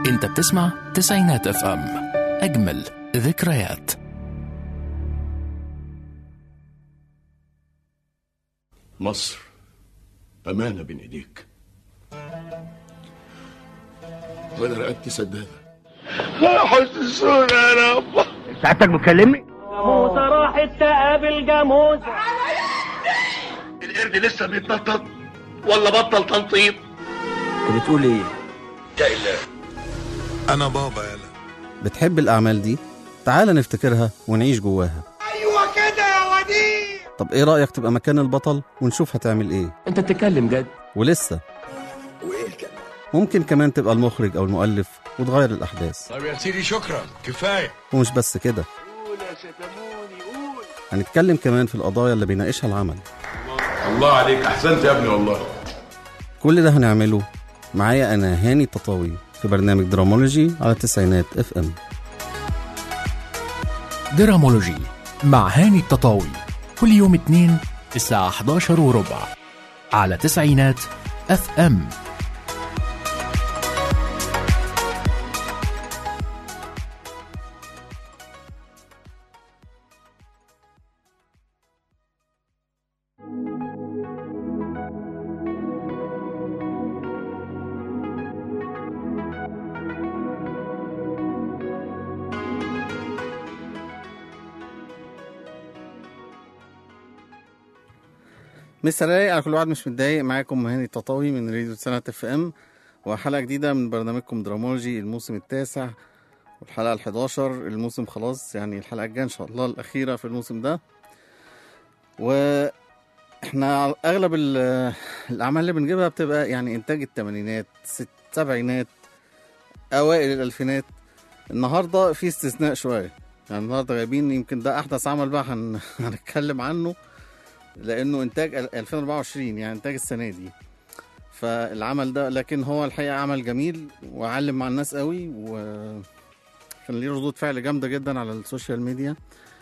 انت بتسمع تسعينات اف ام اجمل ذكريات مصر أمانة بين إيديك وأنا رقبتي سدادة حسسونا يا رب سعادتك بتكلمني؟ جاموسة راحت تقابل جاموسة القرد لسه بيتنطط ولا بطل تنطيط انت بتقول ايه؟ أنا بابا يلا بتحب الأعمال دي؟ تعال نفتكرها ونعيش جواها أيوة كده يا وديع طب إيه رأيك تبقى مكان البطل ونشوف هتعمل إيه؟ انت بتتكلم جد ولسه وإيه الكلام؟ ممكن كمان تبقى المخرج أو المؤلف وتغير الأحداث طب يا سيدي شكرا كفاية ومش بس كده هنتكلم كمان في القضايا اللي بيناقشها العمل الله عليك أحسنت يا ابني والله كل ده هنعمله معايا أنا هاني التطاوي في برنامج درامولوجي على تسعينات اف ام درامولوجي مع هاني التطاوي كل يوم اثنين الساعة 11 وربع على تسعينات اف ام مسا رايق على كل واحد مش متضايق معاكم هاني التطاوي من راديو سنة اف ام وحلقة جديدة من برنامجكم درامولوجي الموسم التاسع والحلقة ال11 الموسم خلاص يعني الحلقة الجاية ان شاء الله الأخيرة في الموسم ده واحنا اغلب ال- الاعمال اللي بنجيبها بتبقى يعني انتاج الثمانينات السبعينات اوائل الالفينات النهارده في استثناء شويه يعني النهارده جايبين يمكن ده احدث عمل بقى هن... هنتكلم عنه لانه انتاج ال- 2024 يعني انتاج السنه دي فالعمل ده لكن هو الحقيقه عمل جميل وعلم مع الناس قوي وكان ليه ردود فعل جامده جدا على السوشيال ميديا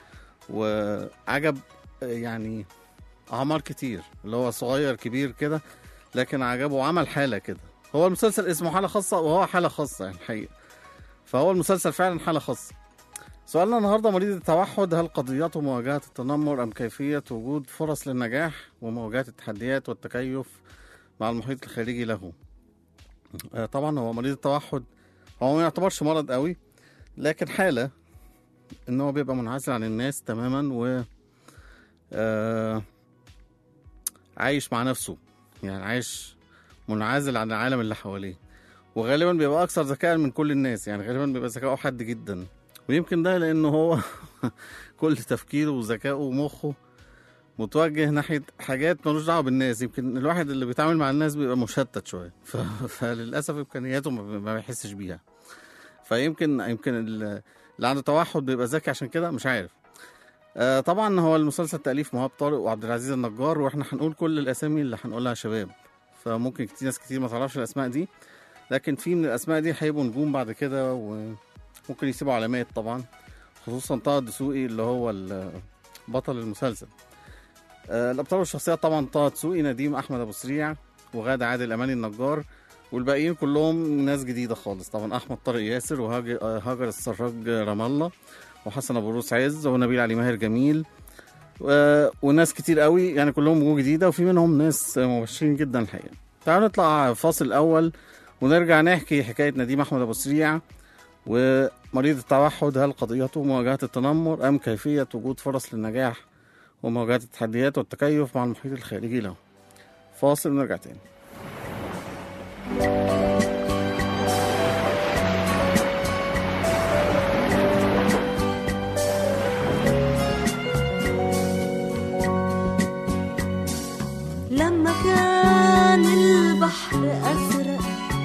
وعجب يعني اعمار كتير اللي هو صغير كبير كده لكن عجبه عمل حاله كده هو المسلسل اسمه حاله خاصه وهو حاله خاصه يعني الحقيقه فهو المسلسل فعلا حاله خاصه سؤالنا النهارده مريض التوحد هل قضيته مواجهه التنمر ام كيفيه وجود فرص للنجاح ومواجهه التحديات والتكيف مع المحيط الخارجي له آه، طبعا هو مريض التوحد هو ما يعتبرش مرض قوي لكن حاله ان هو بيبقى منعزل عن الناس تماما و آه عايش مع نفسه يعني عايش منعزل عن العالم اللي حواليه وغالبا بيبقى اكثر ذكاء من كل الناس يعني غالبا بيبقى ذكاؤه حاد جدا ويمكن ده لانه هو كل تفكيره وذكائه ومخه متوجه ناحيه حاجات ملوش دعوه بالناس يمكن الواحد اللي بيتعامل مع الناس بيبقى مشتت شويه ف... فللاسف امكانياته ما ما بيحسش بيها فيمكن يمكن ال- اللي عنده توحد بيبقى ذكي عشان كده مش عارف آه طبعا هو المسلسل تأليف مهاب طارق وعبد العزيز النجار واحنا هنقول كل الاسامي اللي هنقولها يا شباب فممكن كتير ناس كتير ما تعرفش الاسماء دي لكن في من الاسماء دي هيبقوا نجوم بعد كده وممكن يسيبوا علامات طبعا خصوصا طه الدسوقي اللي هو ال- بطل المسلسل آه الابطال والشخصيات طبعا طه دسوقي نديم احمد ابو سريع وغادة عادل اماني النجار والباقيين كلهم ناس جديده خالص طبعا احمد طارق ياسر وهاجر آه، هاجر السراج رام الله وحسن ابو روس عز ونبيل علي ماهر جميل و... وناس كتير قوي يعني كلهم وجوه جديده وفي منهم ناس مبشرين جدا الحقيقه تعالوا نطلع فاصل الاول ونرجع نحكي حكايه نديم احمد ابو سريع ومريض التوحد هل قضيته مواجهه التنمر ام كيفيه وجود فرص للنجاح ومواجهه التحديات والتكيف مع المحيط الخارجي له فاصل ونرجع تاني لما كان البحر أزرق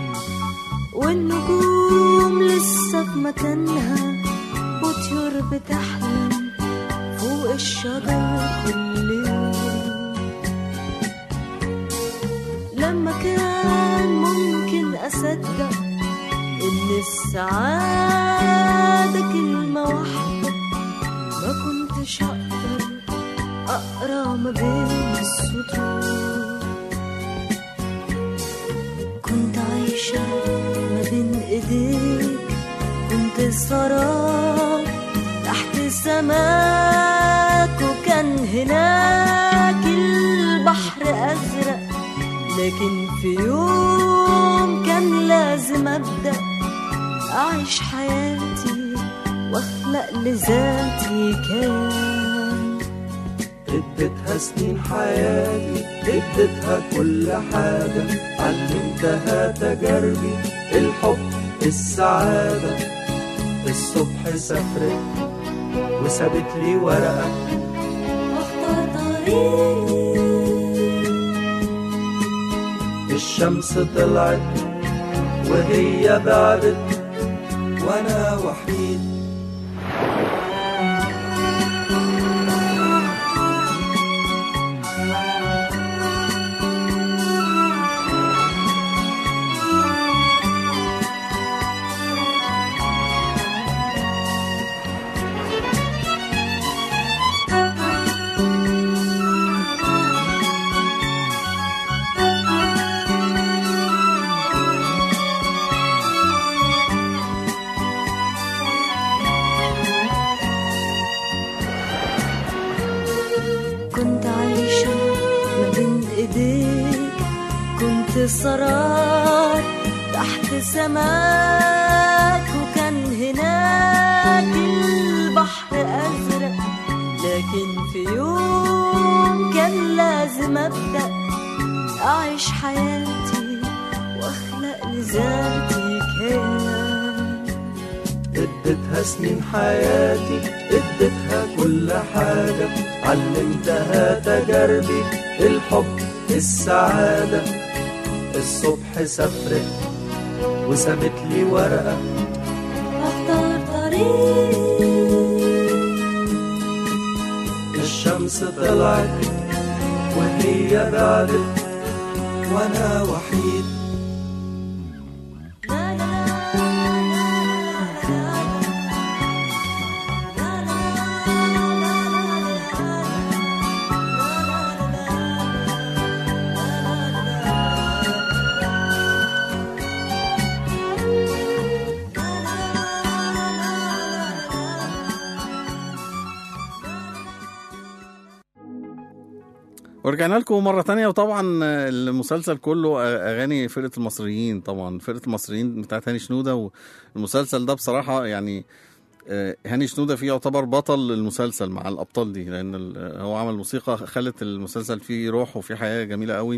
والنجوم لسه في مكانها وطيور بتحلم فوق الشجر كل يوم لما كان ممكن أصدق إن السعادة كلمة واحدة ما كنتش أقدر أقرأ ما بين السطور كنت عايشة ما بين ايديك كنت سراب تحت سماك وكان هناك البحر ازرق لكن في يوم كان لازم ابدا اعيش حياتي واخلق لذاتي كان اديتها سنين حياتي اديتها كل حاجة علمتها تجاربي الحب السعادة الصبح سافرت وسابت لي ورقة واختار طريق الشمس طلعت وهي بعدت وانا وحيد كنت عايشة ما بين ايديك كنت سرار تحت سماك وكان هناك البحر أزرق لكن في يوم كان لازم أبدأ أعيش حياتي وأخلق لذاتي كيان اديتها سنين حياتي اديتها كل حاجة علمتها تجاربي الحب السعادة الصبح سافرت وسابت لي ورقة أختار طريق الشمس طلعت وهي بعدت وانا وحيد ورجعنا لكم مرة تانية وطبعا المسلسل كله أغاني فرقة المصريين طبعا فرقة المصريين بتاعت هاني شنودة والمسلسل ده بصراحة يعني آه، هاني شنودة فيه يعتبر بطل المسلسل مع الأبطال دي لأن ال- هو عمل موسيقى خلت المسلسل فيه روح وفيه حياة جميلة قوي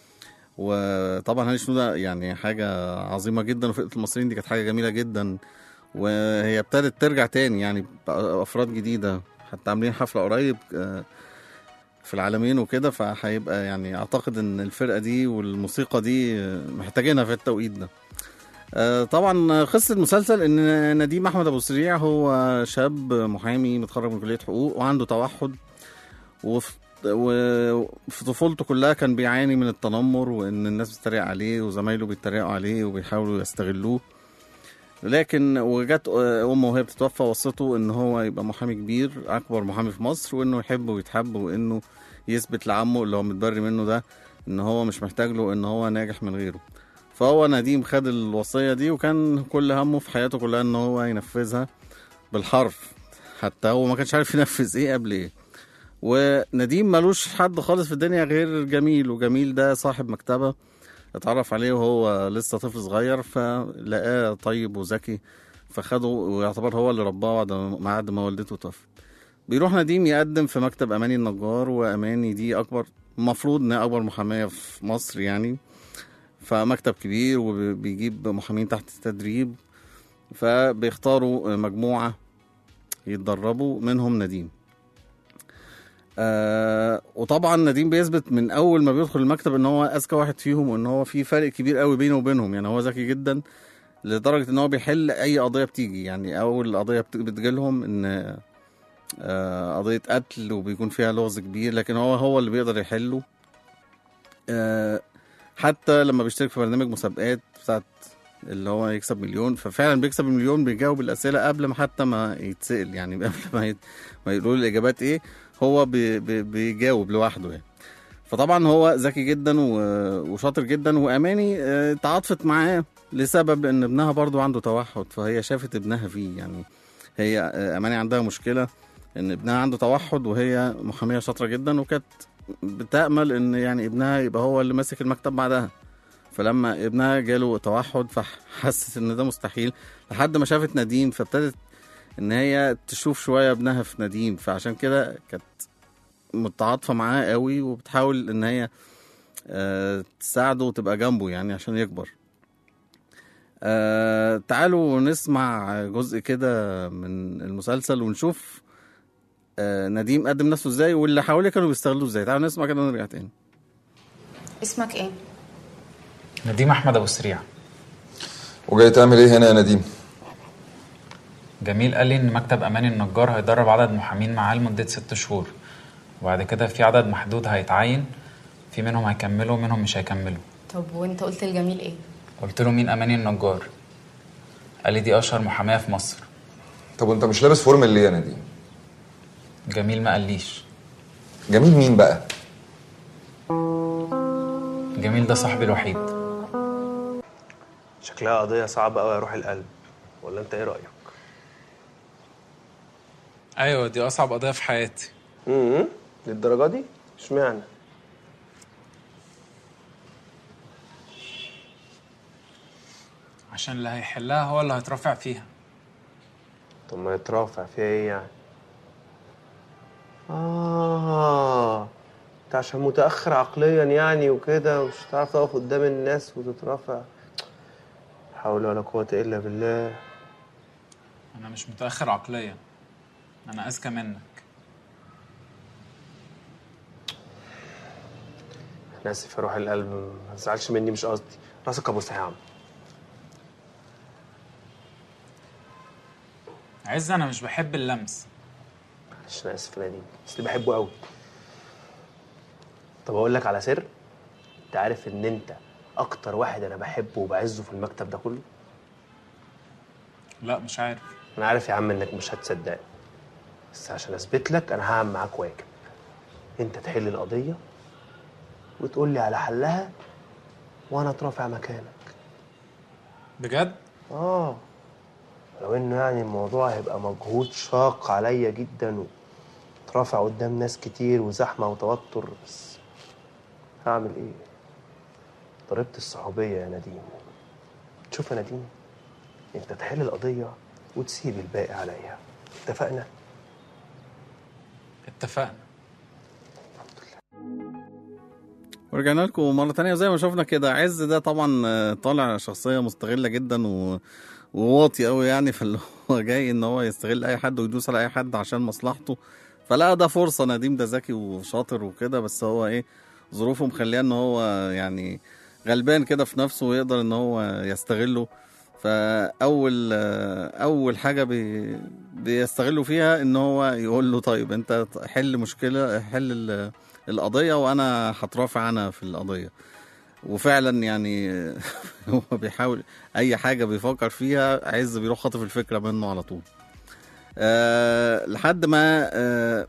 وطبعا هاني شنودة يعني حاجة عظيمة جدا وفرقة المصريين دي كانت حاجة جميلة جدا وهي ابتدت ترجع تاني يعني بأفراد جديدة حتى عاملين حفلة قريب آه، في العالمين وكده فهيبقى يعني اعتقد ان الفرقه دي والموسيقى دي آه، محتاجينها في التوقيت ده آه، طبعا قصه المسلسل ان نديم احمد ابو سريع هو شاب محامي متخرج من كليه حقوق وعنده توحد وفي وفي طفولته كلها كان بيعاني من التنمر وان الناس بتتريق عليه وزمايله بيتريقوا عليه وبيحاولوا يستغلوه لكن وجت امه وهي بتتوفى وصته ان هو يبقى محامي كبير اكبر محامي في مصر وانه يحب ويتحب وانه يثبت لعمه اللي هو متبري منه ده ان هو مش محتاج له ان هو ناجح من غيره فهو نديم خد الوصيه دي وكان كل همه في حياته كلها ان هو ينفذها بالحرف حتى هو ما كانش عارف ينفذ ايه قبل ايه ونديم ملوش حد خالص في الدنيا غير جميل وجميل ده صاحب مكتبه اتعرف عليه وهو لسه طفل صغير فلقاه طيب وذكي فخده ويعتبر هو اللي رباه بعد ما بعد ما والدته توفت بيروح نديم يقدم في مكتب اماني النجار واماني دي اكبر المفروض انها اكبر محاميه في مصر يعني فمكتب كبير وبيجيب محامين تحت التدريب فبيختاروا مجموعه يتدربوا منهم نديم آه وطبعا نديم بيثبت من اول ما بيدخل المكتب ان هو اذكى واحد فيهم وان هو في فرق كبير قوي بينه وبينهم يعني هو ذكي جدا لدرجه ان هو بيحل اي قضيه بتيجي يعني اول قضيه بت- بتجيلهم ان آه قضيه قتل وبيكون فيها لغز كبير لكن هو هو اللي بيقدر يحله آه حتى لما بيشترك في برنامج مسابقات بتاعت اللي هو يكسب مليون ففعلا بيكسب المليون بيجاوب الاسئله قبل ما حتى ما يتسال يعني قبل ما يت... ما يقولوا له الاجابات ايه هو بي بي بيجاوب لوحده يعني فطبعا هو ذكي جدا و- وشاطر جدا واماني آه، تعاطفت معاه لسبب ان ابنها برضو عنده توحد فهي شافت ابنها فيه يعني هي آه، اماني عندها مشكله ان ابنها عنده توحد وهي محاميه شاطره جدا وكانت بتامل ان يعني ابنها يبقى هو اللي ماسك المكتب بعدها فلما ابنها جاله توحد فحست ان ده مستحيل لحد ما شافت نديم فابتدت ان هي تشوف شويه ابنها في نديم فعشان كده كانت متعاطفه معاه قوي وبتحاول ان هي آه، تساعده وتبقى جنبه يعني عشان يكبر آه تعالوا نسمع جزء كده من المسلسل ونشوف آه نديم قدم نفسه ازاي واللي حواليه كانوا بيستغلوه ازاي تعالوا نسمع كده ونرجع تاني اسمك ايه؟ نديم احمد ابو سريع وجاي تعمل ايه هنا يا نديم جميل قال لي ان مكتب امان النجار هيدرب عدد محامين معاه لمده ست شهور وبعد كده في عدد محدود هيتعين في منهم هيكملوا ومنهم مش هيكملوا طب وانت قلت لجميل ايه؟ قلت له مين اماني النجار قال لي دي اشهر محاميه في مصر طب وانت مش لابس فورمال ليه يا نديم جميل ما قاليش جميل مين بقى جميل ده صاحبي الوحيد شكلها قضية صعبة قوي يا روح القلب ولا انت ايه رأيك؟ ايوه دي اصعب قضيه في حياتي امم للدرجة دي؟ اشمعنى؟ عشان اللي هيحلها هو اللي هيترافع فيها طب ما يترافع فيها ايه يعني؟ آه انت عشان متأخر عقليا يعني وكده ومش هتعرف تقف قدام الناس وتترافع لا حول ولا قوة إلا بالله انا مش متاخر عقليا انا اذكى منك أنا آسف يا روح القلب ما تزعلش مني مش قصدي راسك أبوسها يا عم عز انا مش بحب اللمس معلش أنا آسف يا نادين بس اللي بحبه قوي طب أقول لك على سر أنت عارف إن أنت أكتر واحد أنا بحبه وبعزه في المكتب ده كله لا مش عارف انا عارف يا عم انك مش هتصدقني بس عشان اثبت لك انا هعمل معاك واجب انت تحل القضيه وتقول لي على حلها وانا اترافع مكانك بجد اه لو انه يعني الموضوع هيبقى مجهود شاق عليا جدا واترافع قدام ناس كتير وزحمه وتوتر بس هعمل ايه ضربت الصحوبيه يا نديم شوف يا نديم انت تحل القضيه وتسيب الباقي عليا اتفقنا اتفقنا ورجعنا لكم مرة تانية وزي ما شفنا كده عز ده طبعا آه، طالع شخصية مستغلة جدا و... وواطي قوي يعني فاللي هو جاي ان هو يستغل اي حد ويدوس على اي حد عشان مصلحته فلا ده فرصة نديم ده ذكي وشاطر وكده بس هو ايه ظروفه مخليه ان هو يعني غلبان كده في نفسه ويقدر ان هو يستغله فاول آه، اول حاجه بي بيستغلوا فيها ان هو يقول له طيب انت حل مشكله حل ال- القضيه وانا هترافع انا في القضيه وفعلا يعني هو بيحاول اي حاجه بيفكر فيها عز بيروح خاطف الفكره منه على طول أه لحد ما أه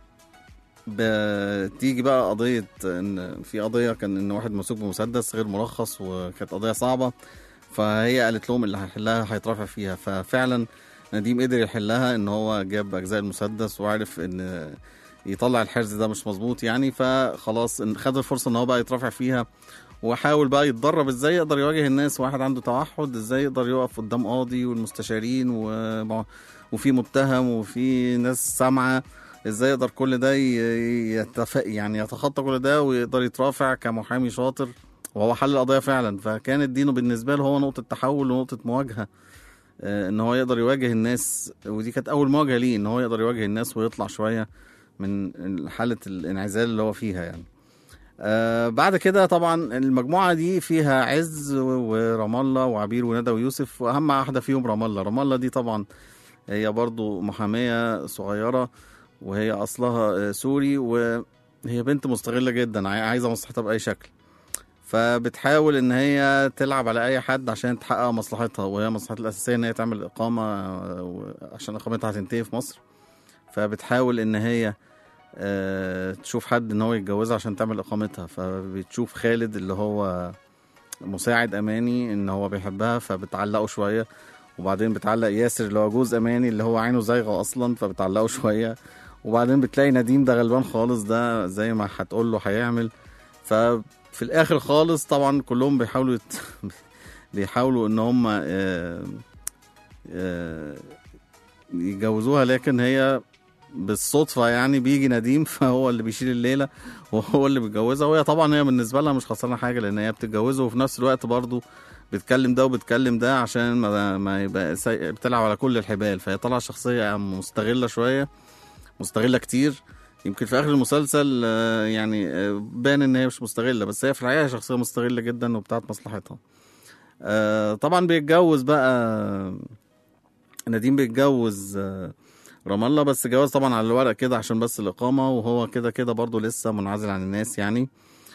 بتيجي بقى قضيه ان في قضيه كان ان واحد مسوق بمسدس غير مرخص وكانت قضيه صعبه فهي قالت لهم اللي هيحلها هيترافع فيها ففعلا نديم قدر يحلها ان هو جاب اجزاء المسدس وعرف ان يطلع الحرز ده مش مظبوط يعني فخلاص إن- خد الفرصه ان هو بقى يترافع فيها وحاول بقى يتدرب ازاي يقدر يواجه الناس واحد عنده توحد ازاي يقدر يقف قدام قاضي والمستشارين و... وفي متهم وفي ناس سامعه ازاي يقدر كل ده ي- يتف... يعني يتخطى كل ده ويقدر يترافع كمحامي شاطر وهو حل القضيه فعلا فكانت دينه بالنسبه له هو نقطه تحول ونقطه مواجهه آه، ان هو يقدر يواجه الناس ودي كانت اول مواجهه ليه ان هو يقدر يواجه الناس ويطلع شويه من حاله الانعزال اللي هو فيها يعني آه بعد كده طبعا المجموعه دي فيها عز و- ورام الله وعبير وندى ويوسف واهم واحده فيهم رام الله رام الله دي طبعا هي برضو محاميه صغيره وهي اصلها آه، سوري وهي بنت مستغله جدا عاي- عايزه مصلحتها باي شكل فبتحاول ان هي تلعب على اي حد عشان تحقق مصلحتها وهي مصلحتها الاساسيه ان هي تعمل اقامه آه، عشان اقامتها هتنتهي في مصر فبتحاول ان هي آه، تشوف حد ان هو يتجوزها عشان تعمل اقامتها فبتشوف خالد اللي هو مساعد اماني ان هو بيحبها فبتعلقه شويه وبعدين بتعلق ياسر اللي هو جوز اماني اللي هو عينه زايغه اصلا فبتعلقه شويه وبعدين بتلاقي نديم ده غلبان خالص ده زي ما هتقول له هيعمل ففي الاخر خالص طبعا كلهم بيحاولوا يت... بيحاولوا ان هم آه، آه، يجوزوها لكن هي بالصدفة يعني بيجي نديم فهو اللي بيشيل الليلة وهو اللي بيتجوزها وهي طبعا هي بالنسبة لها مش خسرانة حاجة لأن هي بتتجوزه وفي نفس الوقت برضه بتكلم ده وبتكلم ده عشان ما, ما يبقى سي... بتلعب على كل الحبال فهي طالعة شخصية مستغلة شوية مستغلة كتير يمكن في آخر المسلسل آه، يعني آه، بان إن هي مش مستغلة بس هي في الحقيقة شخصية مستغلة جدا وبتاعت مصلحتها آه، طبعا بيتجوز بقى نديم بيتجوز آه، رام الله بس جواز طبعا على الورق كده عشان بس الإقامة وهو كده كده برضه لسه منعزل عن الناس يعني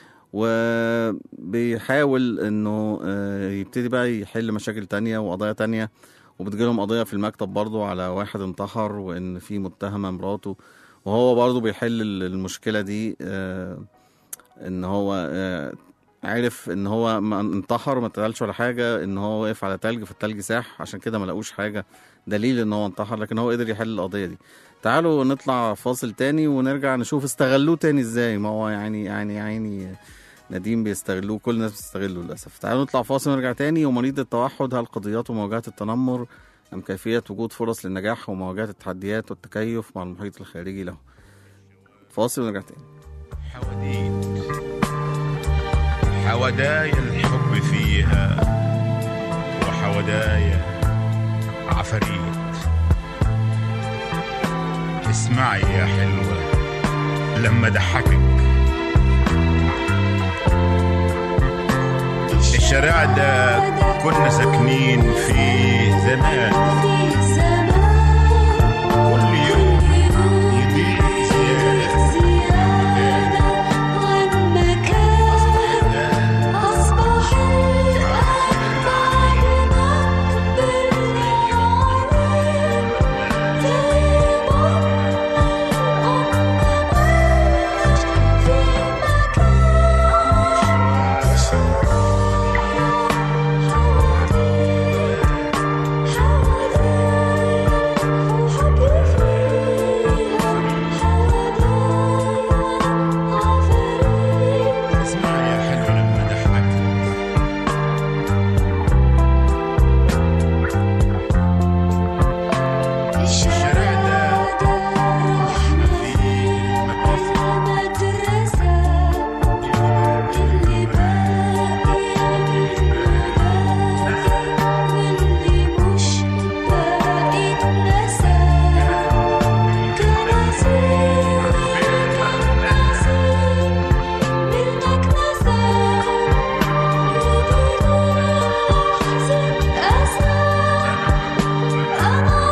وبيحاول انه آه، يبتدي بقى يحل مشاكل تانية وقضايا تانية وبتجيلهم قضية في المكتب برضه على واحد انتحر وان في متهمة مراته وهو برضه بيحل ال- المشكلة دي آه، ان هو آه، عرف ان هو ما انتحر وما اتقالش ولا حاجة ان هو واقف على تلج فالتلج ساح عشان كده ما لقوش حاجة دليل ان هو انتحر لكن هو قدر يحل القضية دي تعالوا نطلع فاصل تاني ونرجع نشوف استغلوه تاني ازاي ما هو يعني يعني يعني نديم بيستغلوه كل الناس بتستغله للاسف تعالوا نطلع فاصل ونرجع تاني ومريض التوحد هل قضيات ومواجهة التنمر ام كيفية وجود فرص للنجاح ومواجهة التحديات والتكيف مع المحيط الخارجي له فاصل ونرجع تاني حودايا الحب فيها وحودايا عفاريت اسمعي يا حلوة لما ضحكك الشارع ده كنا ساكنين فيه زمان كل يوم يضيق زيادة اسمعي يا حلوة لما ضحكك الشارع ده احنا فيه مدرسة اللي باقية واللي مش باقي اتنسى كناسين منك نسى وبدون أسى أنا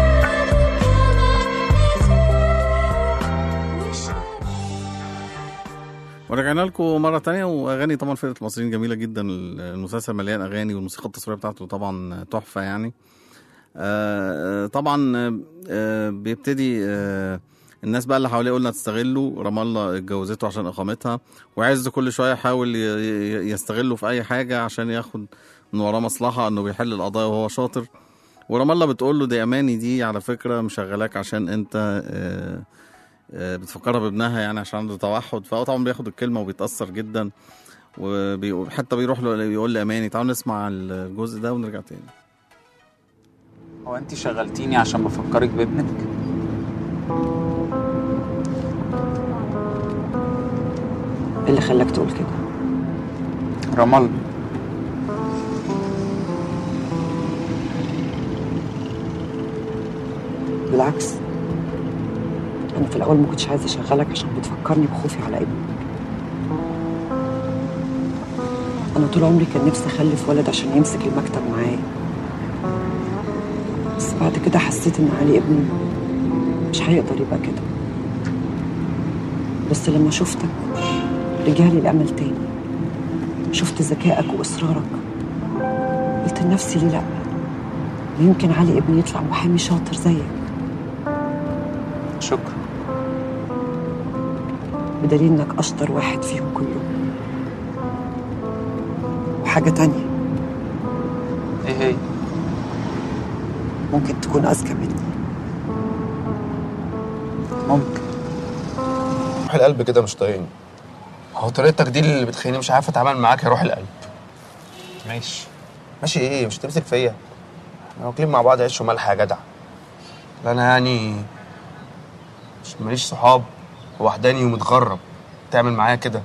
ورجعنا لكم مرة تانية وأغاني طبعا فرقة المصريين جميلة جدا المسلسل مليان أغاني والموسيقى التصويرية بتاعته طبعا تحفة يعني آه، طبعا آه، بيبتدي آه، الناس بقى اللي حواليه قلنا تستغله رام الله اتجوزته عشان اقامتها وعز كل شويه يحاول ي- ي- يستغله في اي حاجه عشان ياخد من وراه مصلحه انه بيحل القضايا وهو شاطر ورام الله بتقول له دي اماني دي على فكره مشغلاك عشان انت آه، آه، بتفكرها بابنها يعني عشان عنده توحد فهو طبعا بياخد الكلمه وبيتاثر جدا وحتى بيروح له يقول لي اماني تعالوا نسمع الجزء ده ونرجع تاني هو انت شغلتيني عشان بفكرك بابنك إيه اللي خلاك تقول كده رمل بالعكس انا في الاول ما كنتش عايزه اشغلك عشان بتفكرني بخوفي على ابني انا طول عمري كان نفسي اخلف ولد عشان يمسك المكتب معايا بس بعد كده حسيت ان علي ابني مش هيقدر يبقى كده بس لما شفتك رجعلي الامل تاني شفت ذكائك واصرارك قلت لنفسي ليه لا يمكن علي ابني يطلع محامي شاطر زيك شكرا بدليل انك اشطر واحد فيهم كلهم حاجة تانية ايه هي ممكن تكون أذكى مني ممكن روح القلب كده مش طايقني هو طريقتك دي اللي بتخليني مش عارف اتعامل معاك يا روح القلب ماشي ماشي ايه مش تمسك فيا احنا واكلين مع بعض عيش وملح يا جدع لا انا يعني مش ماليش صحاب ووحداني ومتغرب تعمل معايا كده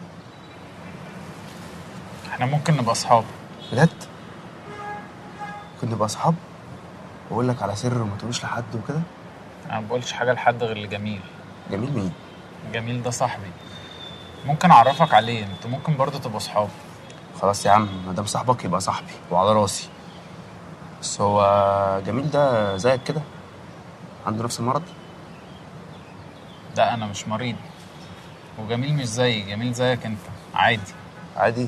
احنا ممكن نبقى اصحاب بجد كنا نبقى اصحاب واقول لك على سر وما تقولوش لحد وكده انا ما بقولش حاجه لحد غير لجميل جميل مين جميل ده صاحبي ممكن اعرفك عليه انت ممكن برضه تبقى اصحاب خلاص يا عم ما دام صاحبك يبقى صاحبي وعلى راسي بس هو جميل ده زيك كده عنده نفس المرض لا انا مش مريض وجميل مش زيي جميل زيك انت عادي عادي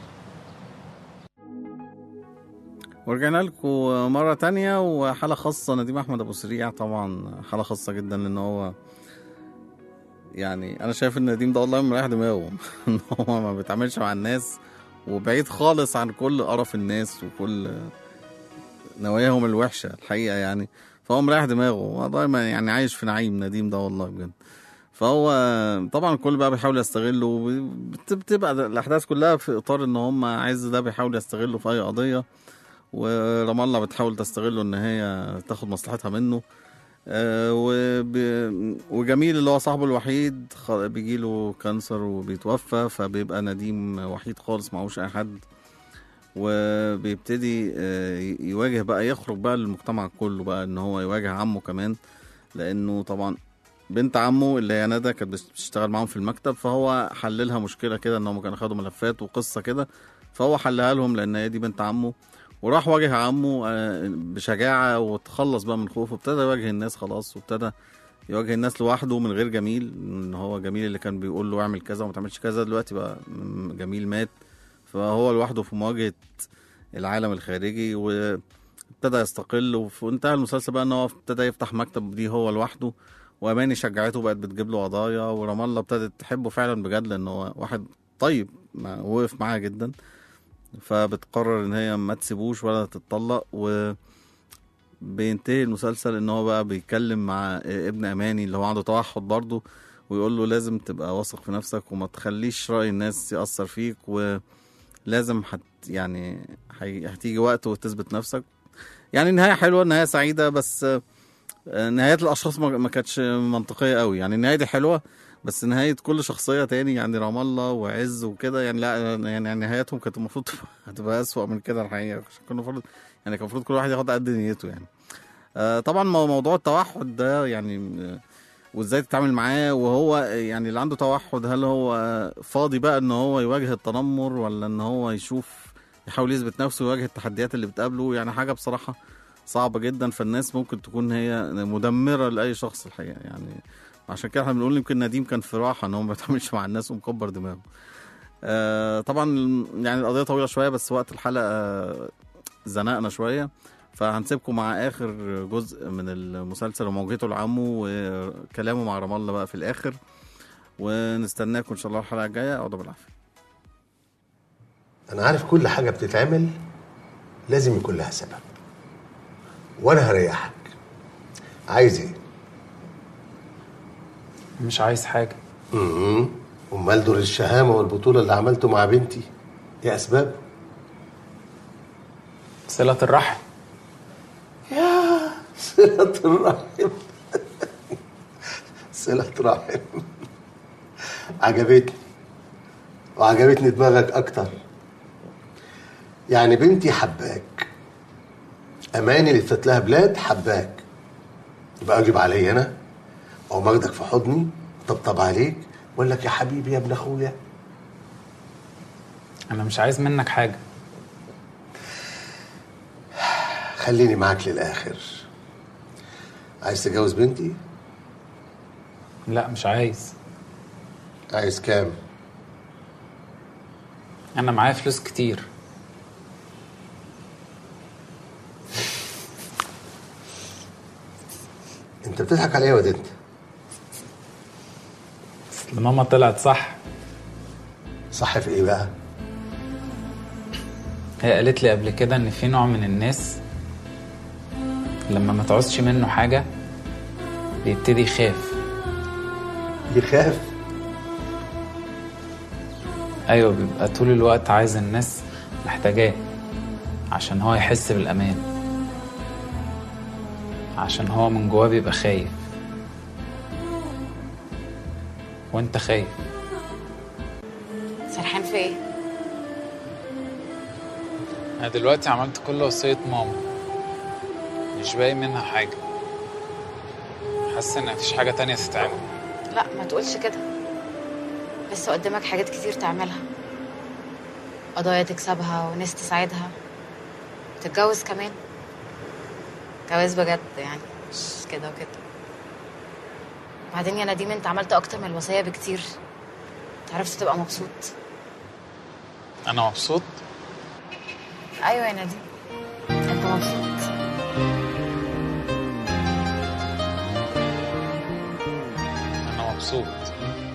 ورجعنا لكم مرة تانية وحالة خاصة نديم أحمد أبو سريع طبعا حالة خاصة جدا لأن هو يعني أنا شايف إن نديم ده والله مريح دماغه إن هو ما بيتعاملش مع الناس وبعيد خالص عن كل قرف الناس وكل نواياهم الوحشة الحقيقة يعني فهو مريح دماغه هو دايما يعني عايش في نعيم نديم ده والله بجد فهو طبعا الكل بقى بيحاول يستغله بت- بتبقى الأحداث كلها في إطار إن هم عايز ده بيحاول يستغله في أي قضية ورام الله بتحاول تستغله ان هي تاخد مصلحتها منه آه، وب... وجميل اللي هو صاحبه الوحيد خ- بيجيله كانسر وبيتوفى فبيبقى نديم وحيد خالص معهوش اي حد وبيبتدي آه، ي- يواجه بقى يخرج بقى للمجتمع كله بقى ان هو يواجه عمه كمان لانه طبعا بنت عمه اللي هي ندى كانت بتشتغل معاهم في المكتب فهو حللها مشكله كده ان هم كانوا خدوا ملفات وقصه كده فهو حلها لهم لان هي دي بنت عمه وراح واجه عمه آه، بشجاعه وتخلص بقى من خوفه ابتدى يواجه الناس خلاص وابتدى يواجه الناس لوحده من غير جميل ان هو جميل اللي كان بيقول له اعمل كذا وما تعملش كذا دلوقتي بقى م- جميل مات فهو لوحده في مواجهه العالم الخارجي وابتدى يستقل وفي انتهى المسلسل بقى ان هو ابتدى يفتح مكتب دي هو لوحده واماني شجعته بقت بتجيب له قضايا ورام الله ابتدت تحبه فعلا بجد لان هو واحد طيب ما- وقف معاها جدا فبتقرر ان هي ما تسيبوش ولا تتطلق و بينتهي المسلسل ان هو بقى بيتكلم مع ابن اماني اللي هو عنده توحد برضه ويقول له لازم تبقى واثق في نفسك وما تخليش راي الناس ياثر فيك ولازم هت يعني هي- هتيجي وقت وتثبت نفسك يعني نهايه حلوه نهايه سعيده بس آه، نهايات الاشخاص ما ما كانتش منطقيه قوي يعني النهايه دي حلوه بس نهايه كل شخصيه تاني يعني رام الله وعز وكده يعني لا يعني نهايتهم كانت المفروض هتبقى اسوأ من كده الحقيقه عشان كان المفروض يعني كان المفروض كل واحد ياخد قد نيته يعني آه، طبعا مو- موضوع التوحد ده يعني آه، وازاي تتعامل معاه وهو يعني اللي عنده توحد هل هو فاضي بقى ان هو يواجه التنمر ولا ان هو يشوف يحاول يثبت نفسه ويواجه التحديات اللي بتقابله يعني حاجه بصراحه صعبه جدا فالناس ممكن تكون هي مدمره لاي شخص الحقيقه يعني عشان كده احنا بنقول يمكن نديم كان في راحه ان هو ما بيتعاملش مع الناس ومكبر دماغه آه طبعا يعني القضيه طويله شويه بس وقت الحلقه آه، زنقنا شويه فهنسيبكم مع اخر جزء من المسلسل ومواجهته لعمه وكلامه مع رام الله بقى في الاخر ونستناكم ان شاء الله الحلقه الجايه اقعدوا بالعافيه انا عارف كل حاجه بتتعمل لازم يكون لها سبب وانا هريحك عايز ايه مش عايز حاجه امم امال دور الشهامه والبطوله اللي عملته مع بنتي ايه اسباب صله الرحم يا صله الرحم صله رحم عجبتني وعجبتني دماغك اكتر يعني بنتي حباك اماني اللي فات لها بلاد حباك يبقى اجيب عليا انا او ماخدك في حضني طبطب عليك واقول لك يا حبيبي يا ابن اخويا انا مش عايز منك حاجه خليني معاك للاخر عايز تتجوز بنتي لا مش عايز عايز كام انا معايا فلوس كتير انت بتضحك عليا يا واد انت أصل ماما طلعت صح صح في ايه بقى هي قالت لي قبل كده ان في نوع من الناس لما ما تعوزش منه حاجة بيبتدي يخاف يخاف ايوه بيبقى طول الوقت عايز الناس محتاجاه عشان هو يحس بالامان عشان هو من جواه بيبقى خايف وانت خايف سرحان في ايه انا دلوقتي عملت كل وصية ماما مش باقي منها حاجة حاسس ان مفيش حاجة تانية تتعمل لا ما تقولش كده لسه قدامك حاجات كتير تعملها قضايا تكسبها وناس تساعدها تتجوز كمان جواز بجد يعني مش كده وكده بعدين يا نديم انت عملت اكتر من الوصية بكتير انت عرفت تبقى مبسوط انا مبسوط ايوه يا نديم انت مبسوط انا مبسوط